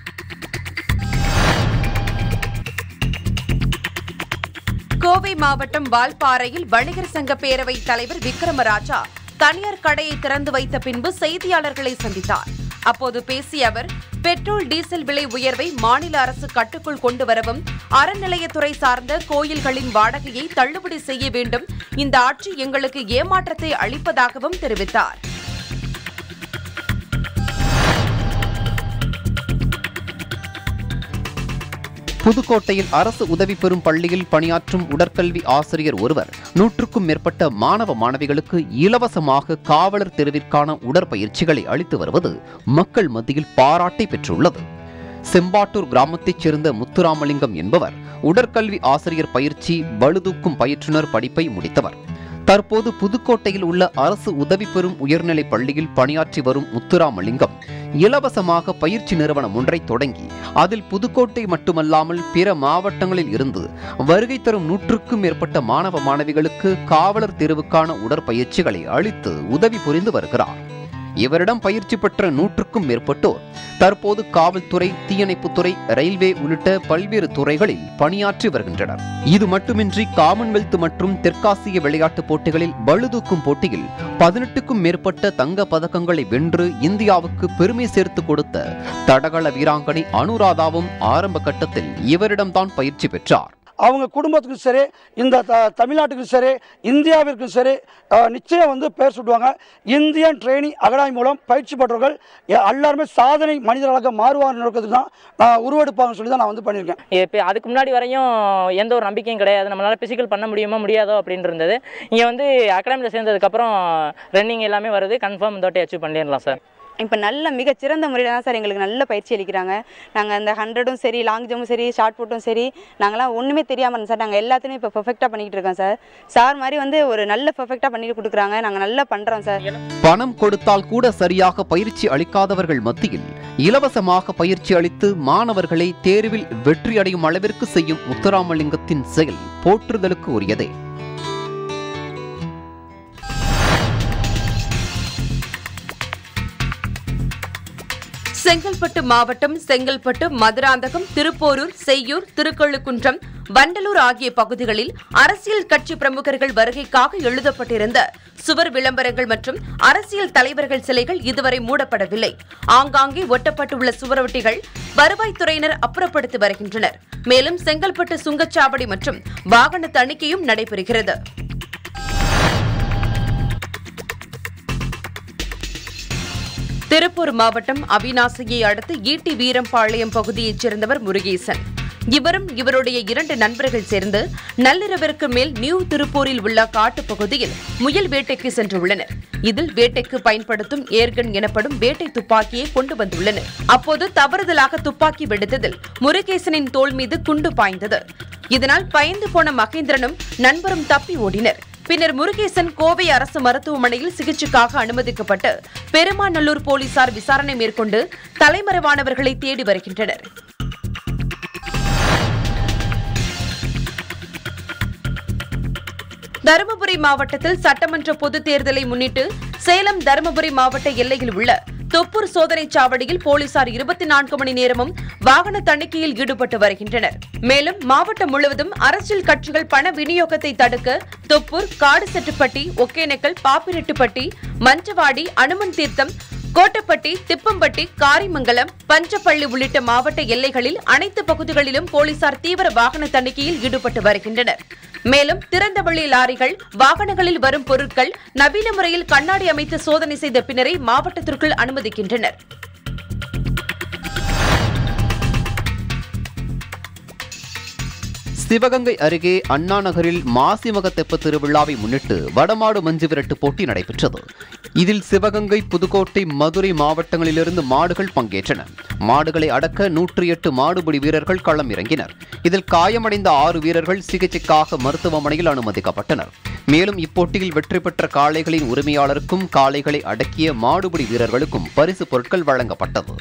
கோவை மாவட்டம் வால்பாறையில் வணிகர் சங்க பேரவை தலைவர் விக்ரமராஜா தனியார் கடையை திறந்து வைத்த பின்பு செய்தியாளர்களை சந்தித்தார் அப்போது பேசிய அவர் பெட்ரோல் டீசல் விலை உயர்வை மாநில அரசு கட்டுக்குள் கொண்டு வரவும் அறநிலையத்துறை சார்ந்த கோயில்களின் வாடகையை தள்ளுபடி செய்ய வேண்டும் இந்த ஆட்சி எங்களுக்கு ஏமாற்றத்தை அளிப்பதாகவும் தெரிவித்தார் புதுக்கோட்டையில் அரசு உதவி பெறும் பள்ளியில் பணியாற்றும் உடற்கல்வி ஆசிரியர் ஒருவர் நூற்றுக்கும் மேற்பட்ட மாணவ மாணவிகளுக்கு இலவசமாக காவலர் தெருவிற்கான உடற்பயிற்சிகளை அளித்து வருவது மக்கள் மத்தியில் பாராட்டை பெற்றுள்ளது செம்பாட்டூர் கிராமத்தைச் சேர்ந்த முத்துராமலிங்கம் என்பவர் உடற்கல்வி ஆசிரியர் பயிற்சி பளுதூக்கும் பயிற்றுனர் படிப்பை முடித்தவர் தற்போது புதுக்கோட்டையில் உள்ள அரசு உதவி பெறும் உயர்நிலைப் பள்ளியில் பணியாற்றி வரும் முத்துராமலிங்கம் இலவசமாக பயிற்சி நிறுவனம் ஒன்றை தொடங்கி அதில் புதுக்கோட்டை மட்டுமல்லாமல் பிற மாவட்டங்களில் இருந்து வருகை தரும் நூற்றுக்கும் மேற்பட்ட மாணவ மாணவிகளுக்கு காவலர் தேர்வுக்கான உடற்பயிற்சிகளை அளித்து உதவி புரிந்து வருகிறார் இவரிடம் பயிற்சி பெற்ற நூற்றுக்கும் மேற்பட்டோர் தற்போது காவல்துறை தீயணைப்புத்துறை ரயில்வே உள்ளிட்ட பல்வேறு துறைகளில் பணியாற்றி வருகின்றனர் இது மட்டுமின்றி காமன்வெல்த் மற்றும் தெற்காசிய விளையாட்டுப் போட்டிகளில் பளுதூக்கும் போட்டியில் பதினெட்டுக்கும் மேற்பட்ட தங்க பதக்கங்களை வென்று இந்தியாவுக்கு பெருமை சேர்த்து கொடுத்த தடகள வீராங்கனை அனுராதாவும் ஆரம்ப கட்டத்தில் இவரிடம்தான் பயிற்சி பெற்றார் அவங்க குடும்பத்துக்கும் சரி இந்த த தமிழ்நாட்டுக்கும் சரி இந்தியாவிற்கும் சரி அஹ், நிச்சயம் வந்து பேர் சுட்டுவாங்க இந்தியன் ட்ரைனிங் அகாடமி மூலம் பயிற்சி பெற்றவர்கள் எ- எல்லாருமே சாதனை மனிதர்களாக மாறுவார் நோக்கத்துக்கு தான் நான் உருவெடுப்பாங்கன்னு சொல்லி தான் நான் வந்து பண்ணியிருக்கேன் இப்போ அதுக்கு முன்னாடி வரையும் எந்த ஒரு நம்பிக்கையும் கிடையாது நம்மளால் பிசிக்கல் பண்ண முடியுமா முடியாதோ அப்படின்னு இருந்தது இங்கே வந்து அகாடமியில் சேர்ந்ததுக்கப்புறம் ரன்னிங் எல்லாமே வருது கன்ஃபார்ம் இந்த வாட்டி அச்சீவ் பண்ணிடலாம் சார் இப்போ நல்ல மிகச்சிறந்த முறையில் தான் சார் எங்களுக்கு நல்ல பயிற்சி அளிக்கிறாங்க நாங்கள் அந்த ஹண்ட்ரடும் சரி லாங் ஜம்பும் சரி ஷார்ட் புட்டும் சரி நாங்களாம் ஒன்றுமே தெரியாமல் இருந்தோம் சார் நாங்கள் எல்லாத்தையுமே இப்போ பர்ஃபெக்டாக பண்ணிக்கிட்டு இருக்கோம் சார் சார் மாதிரி வந்து ஒரு நல்ல பர்ஃபெக்டாக பண்ணிட்டு கொடுக்குறாங்க நாங்கள் நல்லா பண்ணுறோம் சார் பணம் கொடுத்தால் கூட சரியாக பயிற்சி அளிக்காதவர்கள் மத்தியில் இலவசமாக பயிற்சி அளித்து மாணவர்களை தேர்வில் வெற்றி அடையும் அளவிற்கு செய்யும் முத்துராமலிங்கத்தின் செயல் போற்றுதலுக்கு உரியதே செங்கல்பட்டு மாவட்டம் செங்கல்பட்டு மதுராந்தகம் திருப்போரூர் செய்யூர் திருக்கழுக்குன்றம் வண்டலூர் ஆகிய பகுதிகளில் அரசியல் கட்சி பிரமுகர்கள் வருகைக்காக எழுதப்பட்டிருந்த சுவர் விளம்பரங்கள் மற்றும் அரசியல் தலைவர்கள் சிலைகள் இதுவரை மூடப்படவில்லை ஆங்காங்கே ஒட்டப்பட்டுள்ள சுவரொட்டிகள் வருவாய்த்துறையினர் அப்புறப்படுத்தி வருகின்றனர் மேலும் செங்கல்பட்டு சுங்கச்சாவடி மற்றும் வாகன தணிக்கையும் நடைபெறுகிறது திருப்பூர் மாவட்டம் அவிநாசியை அடுத்து ஈட்டி வீரம்பாளையம் பகுதியைச் சேர்ந்தவர் முருகேசன் இவரும் இவருடைய இரண்டு நண்பர்கள் சேர்ந்து நள்ளிரவிற்கு மேல் நியூ திருப்பூரில் உள்ள காட்டுப் பகுதியில் முயல் வேட்டைக்கு சென்றுள்ளனர் இதில் வேட்டைக்கு பயன்படுத்தும் ஏர்கன் எனப்படும் வேட்டை துப்பாக்கியை கொண்டு வந்துள்ளனர் அப்போது தவறுதலாக துப்பாக்கி வெடித்ததில் முருகேசனின் தோள் மீது குண்டு பாய்ந்தது இதனால் பயந்து போன மகேந்திரனும் நண்பரும் தப்பி ஓடினர் பின்னர் முருகேசன் கோவை அரசு மருத்துவமனையில் சிகிச்சைக்காக அனுமதிக்கப்பட்டு பெருமாநல்லூர் போலீசார் விசாரணை மேற்கொண்டு தலைமறைவானவர்களை தேடி வருகின்றனர் தருமபுரி மாவட்டத்தில் சட்டமன்ற பொதுத் தேர்தலை முன்னிட்டு சேலம் தருமபுரி மாவட்ட எல்லையில் உள்ள தொப்பூர் சோதனைச் சாவடியில் போலீசார் இருபத்தி நான்கு மணி நேரமும் வாகன தணிக்கையில் ஈடுபட்டு வருகின்றனர் மேலும் மாவட்டம் முழுவதும் அரசியல் கட்சிகள் பண விநியோகத்தை தடுக்க தொப்பூர் காடுசெட்டுப்பட்டி ஒகேனக்கல் பாப்பிரெட்டுப்பட்டி மஞ்சவாடி அனுமன் தீர்த்தம் கோட்டப்பட்டி திப்பம்பட்டி காரிமங்கலம் பஞ்சப்பள்ளி உள்ளிட்ட மாவட்ட எல்லைகளில் அனைத்து பகுதிகளிலும் போலீசார் தீவிர வாகன தணிக்கையில் ஈடுபட்டு வருகின்றனர் மேலும் திறந்தவெளி லாரிகள் வாகனங்களில் வரும் பொருட்கள் நவீன முறையில் கண்ணாடி அமைத்து சோதனை செய்த பின்னரே மாவட்டத்திற்குள் அனுமதிக்கின்றனர் சிவகங்கை அருகே அண்ணா நகரில் மாசிமக தெப்ப திருவிழாவை முன்னிட்டு வடமாடு மஞ்சு விரட்டு போட்டி நடைபெற்றது இதில் சிவகங்கை புதுக்கோட்டை மதுரை மாவட்டங்களிலிருந்து மாடுகள் பங்கேற்றன மாடுகளை அடக்க நூற்றி எட்டு மாடுபிடி வீரர்கள் களம் இறங்கினர் இதில் காயமடைந்த ஆறு வீரர்கள் சிகிச்சைக்காக மருத்துவமனையில் அனுமதிக்கப்பட்டனர் மேலும் இப்போட்டியில் வெற்றி பெற்ற காளைகளின் உரிமையாளருக்கும் காளைகளை அடக்கிய மாடுபிடி வீரர்களுக்கும் பரிசு பொருட்கள் வழங்கப்பட்டது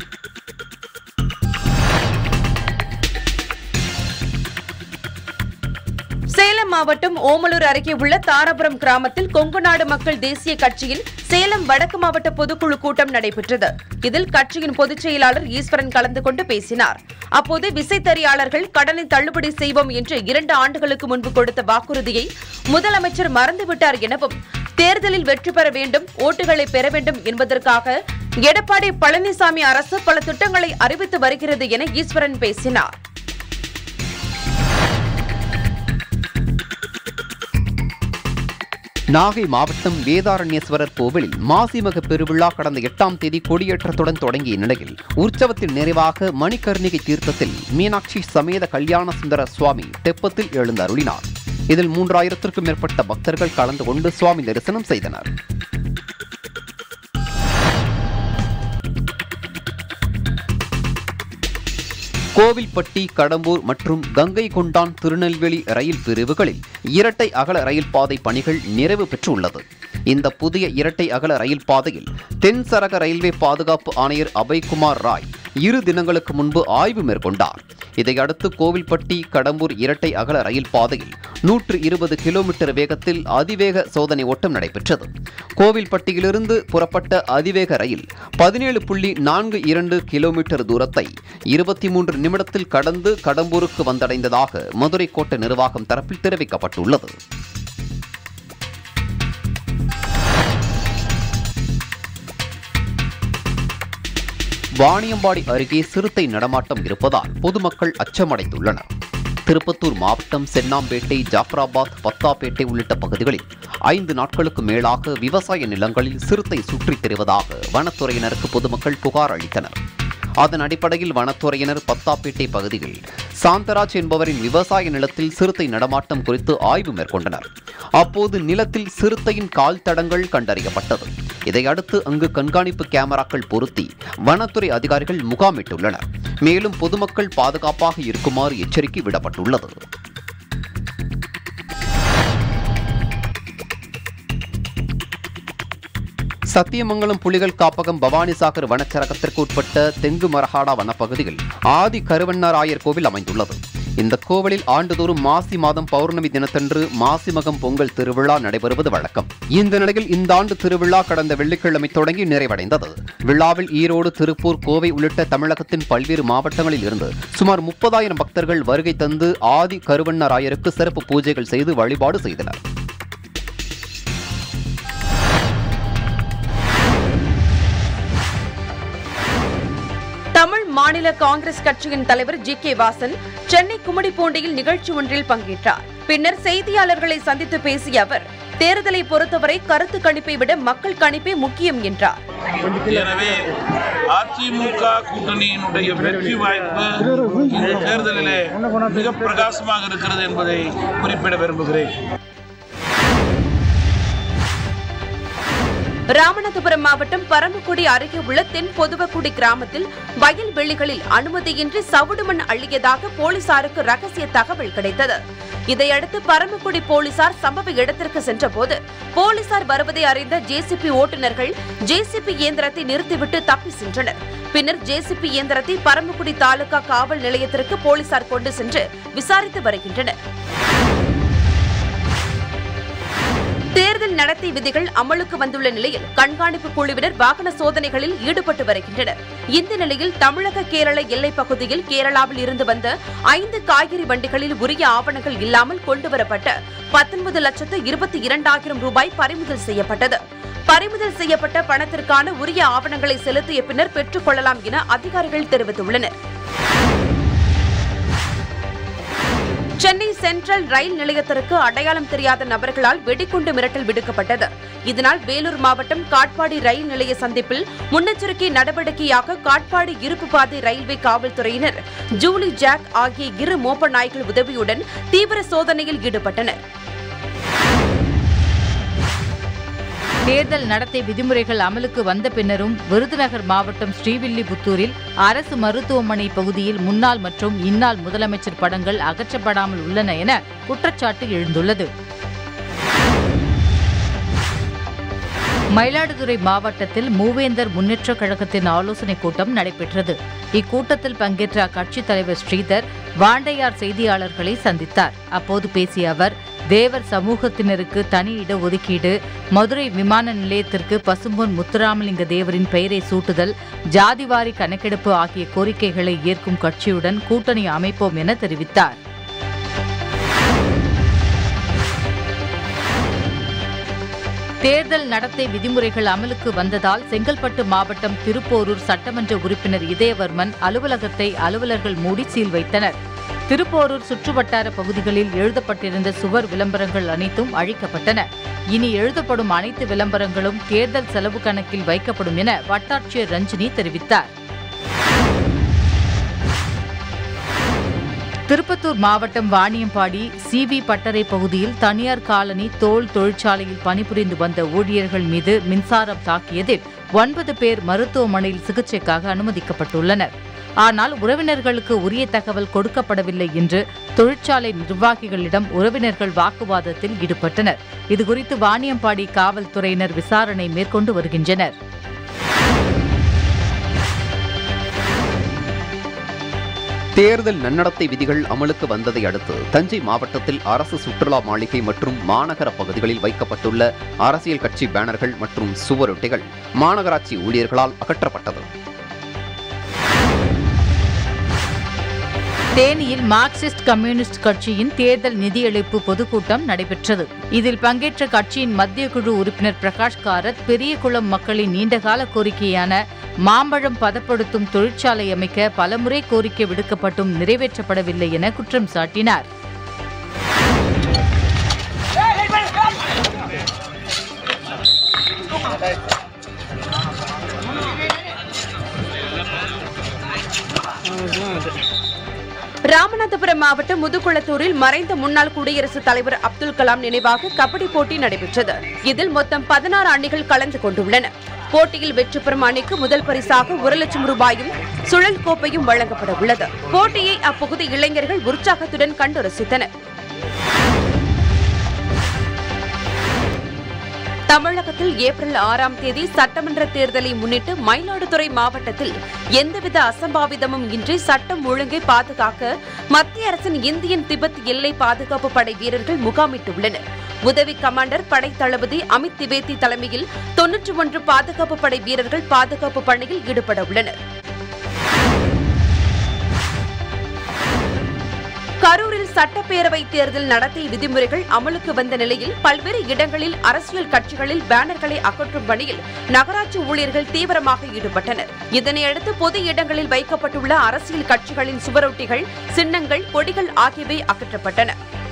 சேலம் மாவட்டம் ஓமலூர் அருகே உள்ள தாராபுரம் கிராமத்தில் கொங்குநாடு மக்கள் தேசிய கட்சியின் சேலம் வடக்கு மாவட்ட பொதுக்குழு கூட்டம் நடைபெற்றது இதில் கட்சியின் பொதுச் செயலாளர் ஈஸ்வரன் கலந்து கொண்டு பேசினார் அப்போது விசைத்தறியாளர்கள் கடனை தள்ளுபடி செய்வோம் என்று இரண்டு ஆண்டுகளுக்கு முன்பு கொடுத்த வாக்குறுதியை முதலமைச்சர் மறந்துவிட்டார் எனவும் தேர்தலில் வெற்றி பெற வேண்டும் ஓட்டுகளை பெற வேண்டும் என்பதற்காக எடப்பாடி பழனிசாமி அரசு பல திட்டங்களை அறிவித்து வருகிறது என ஈஸ்வரன் பேசினார் நாகை மாவட்டம் வேதாரண்யேஸ்வரர் கோவிலில் மாசிமக பெருவிழா கடந்த எட்டாம் தேதி கொடியேற்றத்துடன் தொடங்கிய நிலையில் உற்சவத்தின் நிறைவாக மணிகர்ணிகை தீர்த்தத்தில் மீனாட்சி சமேத கல்யாண சுந்தர சுவாமி தெப்பத்தில் எழுந்தருளினார் இதில் மூன்றாயிரத்திற்கும் மேற்பட்ட பக்தர்கள் கலந்து கொண்டு சுவாமி தரிசனம் செய்தனர் கோவில்பட்டி கடம்பூர் மற்றும் கங்கை கொண்டான் திருநெல்வேலி ரயில் பிரிவுகளில் இரட்டை அகல ரயில் பாதை பணிகள் நிறைவு பெற்றுள்ளது இந்த புதிய இரட்டை அகல ரயில் பாதையில் தென் சரக ரயில்வே பாதுகாப்பு ஆணையர் அபய்குமார் ராய் இரு தினங்களுக்கு முன்பு ஆய்வு மேற்கொண்டார் இதையடுத்து கோவில்பட்டி கடம்பூர் இரட்டை அகல ரயில் பாதையில் நூற்று இருபது கிலோமீட்டர் வேகத்தில் அதிவேக சோதனை ஓட்டம் நடைபெற்றது கோவில்பட்டியிலிருந்து புறப்பட்ட அதிவேக ரயில் பதினேழு புள்ளி நான்கு இரண்டு கிலோமீட்டர் தூரத்தை இருபத்தி மூன்று நிமிடத்தில் கடந்து கடம்பூருக்கு வந்தடைந்ததாக மதுரை கோட்ட நிர்வாகம் தரப்பில் தெரிவிக்கப்பட்டுள்ளது வாணியம்பாடி அருகே சிறுத்தை நடமாட்டம் இருப்பதால் பொதுமக்கள் அச்சமடைந்துள்ளனர் திருப்பத்தூர் மாவட்டம் சென்னாம்பேட்டை ஜாஃபராபாத் பத்தாப்பேட்டை உள்ளிட்ட பகுதிகளில் ஐந்து நாட்களுக்கு மேலாக விவசாய நிலங்களில் சிறுத்தை சுற்றித் திரிவதாக வனத்துறையினருக்கு பொதுமக்கள் புகார் அளித்தனர் அதன் அடிப்படையில் வனத்துறையினர் பத்தாப்பேட்டை பகுதியில் சாந்தராஜ் என்பவரின் விவசாய நிலத்தில் சிறுத்தை நடமாட்டம் குறித்து ஆய்வு மேற்கொண்டனர் அப்போது நிலத்தில் சிறுத்தையின் கால் தடங்கள் கண்டறியப்பட்டது இதையடுத்து அங்கு கண்காணிப்பு கேமராக்கள் பொருத்தி வனத்துறை அதிகாரிகள் முகாமிட்டுள்ளனர் மேலும் பொதுமக்கள் பாதுகாப்பாக இருக்குமாறு எச்சரிக்கை விடப்பட்டுள்ளது சத்தியமங்கலம் புலிகள் காப்பகம் பவானிசாகர் வனச்சரகத்திற்கு உட்பட்ட தெங்கு மரஹாடா வனப்பகுதியில் ஆதி கருவண்ணராயர் கோவில் அமைந்துள்ளது இந்த கோவிலில் ஆண்டுதோறும் மாசி மாதம் பௌர்ணமி தினத்தன்று மாசி மகம் பொங்கல் திருவிழா நடைபெறுவது வழக்கம் இந்த நிலையில் இந்த ஆண்டு திருவிழா கடந்த வெள்ளிக்கிழமை தொடங்கி நிறைவடைந்தது விழாவில் ஈரோடு திருப்பூர் கோவை உள்ளிட்ட தமிழகத்தின் பல்வேறு மாவட்டங்களில் இருந்து சுமார் முப்பதாயிரம் பக்தர்கள் வருகை தந்து ஆதி கருவண்ணராயருக்கு சிறப்பு பூஜைகள் செய்து வழிபாடு செய்தனர் தமிழ் மாநில காங்கிரஸ் கட்சியின் தலைவர் ஜி கே வாசன் சென்னை கும்மிடிப்பூண்டியில் நிகழ்ச்சி ஒன்றில் பங்கேற்றார் பின்னர் செய்தியாளர்களை சந்தித்து பேசிய அவர் தேர்தலை பொறுத்தவரை கருத்து கணிப்பை விட மக்கள் கணிப்பே முக்கியம் என்றார் எனவே அதிமுக கூட்டணியினுடைய வெற்றி வாய்ப்பு இந்த தேர்தலிலே மிக பிரகாசமாக இருக்கிறது என்பதை குறிப்பிட விரும்புகிறேன் ராமநாதபுரம் மாவட்டம் பரமக்குடி அருகே உள்ள தென் பொதுவக்குடி கிராமத்தில் வயல்வெளிகளில் அனுமதியின்றி சவுடுமண் அள்ளியதாக போலீசாருக்கு ரகசிய தகவல் கிடைத்தது இதையடுத்து பரமக்குடி போலீசார் சம்பவ இடத்திற்கு சென்றபோது போலீசார் வருவதை அறிந்த ஜேசிபி ஓட்டுநர்கள் ஜேசிபி இயந்திரத்தை நிறுத்திவிட்டு தப்பி சென்றனர் பின்னர் ஜேசிபி இயந்திரத்தை பரமக்குடி தாலுகா காவல் நிலையத்திற்கு போலீசார் கொண்டு சென்று விசாரித்து வருகின்றனர் தேர்தல் நடத்தை விதிகள் அமலுக்கு வந்துள்ள நிலையில் கண்காணிப்பு குழுவினர் வாகன சோதனைகளில் ஈடுபட்டு வருகின்றனர் இந்த நிலையில் தமிழக கேரள எல்லைப் பகுதியில் கேரளாவில் இருந்து வந்த ஐந்து காய்கறி வண்டிகளில் உரிய ஆவணங்கள் இல்லாமல் கொண்டுவரப்பட்ட பத்தொன்பது லட்சத்து இருபத்தி இரண்டாயிரம் ரூபாய் பறிமுதல் செய்யப்பட்டது பறிமுதல் செய்யப்பட்ட பணத்திற்கான உரிய ஆவணங்களை செலுத்திய பின்னர் பெற்றுக் கொள்ளலாம் என அதிகாரிகள் தெரிவித்துள்ளனர் சென்னை சென்ட்ரல் ரயில் நிலையத்திற்கு அடையாளம் தெரியாத நபர்களால் வெடிகுண்டு மிரட்டல் விடுக்கப்பட்டது இதனால் வேலூர் மாவட்டம் காட்பாடி ரயில் நிலைய சந்திப்பில் முன்னெச்சரிக்கை நடவடிக்கையாக காட்பாடி இருப்பு பாதை ரயில்வே காவல்துறையினர் ஜூலி ஜாக் ஆகிய இரு மோப்ப நாய்கள் உதவியுடன் தீவிர சோதனையில் ஈடுபட்டனர் தேர்தல் நடத்தை விதிமுறைகள் அமலுக்கு வந்த பின்னரும் விருதுநகர் மாவட்டம் ஸ்ரீவில்லிபுத்தூரில் அரசு மருத்துவமனை பகுதியில் முன்னாள் மற்றும் இந்நாள் முதலமைச்சர் படங்கள் அகற்றப்படாமல் உள்ளன என குற்றச்சாட்டு எழுந்துள்ளது மயிலாடுதுறை மாவட்டத்தில் மூவேந்தர் முன்னேற்றக் கழகத்தின் ஆலோசனைக் கூட்டம் நடைபெற்றது இக்கூட்டத்தில் பங்கேற்ற அக்கட்சித் தலைவர் ஸ்ரீதர் வாண்டையார் செய்தியாளர்களை சந்தித்தார் அப்போது பேசிய அவர் தேவர் சமூகத்தினருக்கு தனி இட ஒதுக்கீடு மதுரை விமான நிலையத்திற்கு பசும்பொன் முத்துராமலிங்க தேவரின் பெயரை சூட்டுதல் ஜாதிவாரி கணக்கெடுப்பு ஆகிய கோரிக்கைகளை ஏற்கும் கட்சியுடன் கூட்டணி அமைப்போம் என தெரிவித்தார் தேர்தல் நடத்தை விதிமுறைகள் அமலுக்கு வந்ததால் செங்கல்பட்டு மாவட்டம் திருப்போரூர் சட்டமன்ற உறுப்பினர் இதயவர்மன் அலுவலகத்தை அலுவலர்கள் மூடி சீல் வைத்தனர் திருப்போரூர் சுற்றுவட்டார பகுதிகளில் எழுதப்பட்டிருந்த சுவர் விளம்பரங்கள் அனைத்தும் அழிக்கப்பட்டன இனி எழுதப்படும் அனைத்து விளம்பரங்களும் தேர்தல் செலவு கணக்கில் வைக்கப்படும் என வட்டாட்சியர் ரஞ்சினி தெரிவித்தார் திருப்பத்தூர் மாவட்டம் வாணியம்பாடி சிவி பட்டறை பகுதியில் தனியார் காலனி தோல் தொழிற்சாலையில் பணிபுரிந்து வந்த ஊழியர்கள் மீது மின்சாரம் தாக்கியதில் ஒன்பது பேர் மருத்துவமனையில் சிகிச்சைக்காக அனுமதிக்கப்பட்டுள்ளனர் ஆனால் உறவினர்களுக்கு உரிய தகவல் கொடுக்கப்படவில்லை என்று தொழிற்சாலை நிர்வாகிகளிடம் உறவினர்கள் வாக்குவாதத்தில் ஈடுபட்டனர் இதுகுறித்து வாணியம்பாடி காவல்துறையினர் விசாரணை மேற்கொண்டு வருகின்றனர் தேர்தல் நன்னடத்தை விதிகள் அமலுக்கு வந்ததை அடுத்து தஞ்சை மாவட்டத்தில் அரசு சுற்றுலா மாளிகை மற்றும் மாநகர பகுதிகளில் வைக்கப்பட்டுள்ள அரசியல் கட்சி பேனர்கள் மற்றும் சுவரொட்டிகள் மாநகராட்சி ஊழியர்களால் அகற்றப்பட்டது தேனியில் மார்க்சிஸ்ட் கம்யூனிஸ்ட் கட்சியின் தேர்தல் நிதியளிப்பு பொதுக்கூட்டம் நடைபெற்றது இதில் பங்கேற்ற கட்சியின் மத்திய குழு உறுப்பினர் பிரகாஷ் காரத் பெரியகுளம் மக்களின் நீண்டகால கோரிக்கையான மாம்பழம் பதப்படுத்தும் தொழிற்சாலை அமைக்க பலமுறை கோரிக்கை விடுக்கப்பட்டும் நிறைவேற்றப்படவில்லை என குற்றம் சாட்டினார் ராமநாதபுரம் மாவட்டம் முதுகுளத்தூரில் மறைந்த முன்னாள் குடியரசுத் தலைவர் அப்துல் கலாம் நினைவாக கபடி போட்டி நடைபெற்றது இதில் மொத்தம் பதினாறு அணிகள் கலந்து கொண்டுள்ளன போட்டியில் வெற்றி பெறும் அணிக்கு முதல் பரிசாக ஒரு லட்சம் ரூபாயும் சுழல் கோப்பையும் வழங்கப்பட உள்ளது போட்டியை அப்பகுதி இளைஞர்கள் உற்சாகத்துடன் கண்டு ரசித்தனர் தமிழகத்தில் ஏப்ரல் ஆறாம் தேதி சட்டமன்ற தேர்தலை முன்னிட்டு மயிலாடுதுறை மாவட்டத்தில் எந்தவித அசம்பாவிதமும் இன்றி சட்டம் ஒழுங்கை பாதுகாக்க மத்திய அரசின் இந்தியன் திபெத் எல்லை பாதுகாப்பு படை வீரர்கள் முகாமிட்டுள்ளனர் உதவி கமாண்டர் படை தளபதி அமித் திவேதி தலைமையில் தொன்னூற்றி ஒன்று பாதுகாப்பு படை வீரர்கள் பாதுகாப்பு பணியில் ஈடுபட உள்ளனர் கரூரில் சட்டப்பேரவை தேர்தல் நடத்தை விதிமுறைகள் அமலுக்கு வந்த நிலையில் பல்வேறு இடங்களில் அரசியல் கட்சிகளில் பேனர்களை அகற்றும் பணியில் நகராட்சி ஊழியர்கள் தீவிரமாக ஈடுபட்டனர் இதனையடுத்து பொது இடங்களில் வைக்கப்பட்டுள்ள அரசியல் கட்சிகளின் சுவரொட்டிகள் சின்னங்கள் கொடிகள் ஆகியவை அகற்றப்பட்டன